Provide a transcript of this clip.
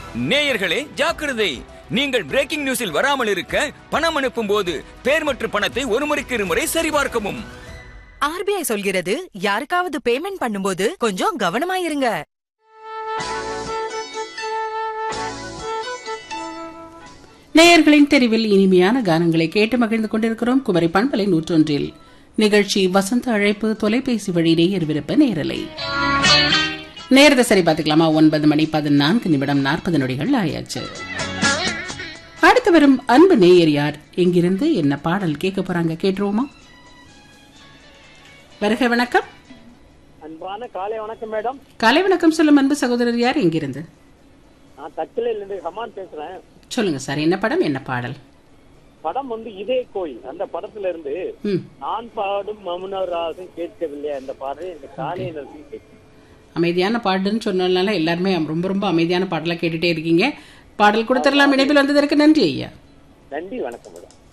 நேயர்களே ஜாக்கிரதை நீங்கள் பிரேக்கிங் நியூஸில் வராமல் இருக்க பணம் அனுப்பும் போது பேர் மற்றும் பணத்தை ஒரு முறைக்கு இருமுறை சரிபார்க்கவும் ஆர்பிஐ சொல்கிறது யாருக்காவது பேமெண்ட் பண்ணும்போது கொஞ்சம் கவனமா இருங்க நேயர்களின் தெரிவில் இனிமையான கானங்களை கேட்டு மகிழ்ந்து கொண்டிருக்கிறோம் குமரி பண்பலை நூற்றொன்றில் நிகழ்ச்சி வசந்த அழைப்பு தொலைபேசி வழி நேயர் விருப்ப நேரலை நேரத்தை சரி பார்த்துக்கலாமா ஒன்பது மணி பதினான்கு நிமிடம் நாற்பது நொடிகள் ஆயாச்சு அடுத்து வரும் அன்பு நேயர் யார் எங்கிருந்து என்ன பாடல் கேட்க போறாங்க கேட்டுருவோமா வருக வணக்கம் அன்பான காலை வணக்கம் மேடம் காலை வணக்கம் சொல்லும் அன்பு சகோதரர் யார் எங்கிருந்து நான் தச்சிலையில இருந்து ஹமான் பேசுறேன் சொல்லுங்க சார் என்ன படம் என்ன பாடல் படம் வந்து இதே கோயில் அந்த படத்துல இருந்து ம் நான் பாடும் மமுனராகம் கேட்கவில்லை அந்த பாடலை இந்த காலை நேரத்தில் கேட்கிறேன். அமைதியான பாட்டுன்னு சொன்னதுனால எல்லாருமே ரொம்ப ரொம்ப அமைதியான பாடலாம் கேட்டுட்டே இருக்கீங்க பாடல் கொடுத்துடலாம் இணைப்பில் வந்ததற்கு நன்றி ஐயா நன்றி வணக்கம் மேடம்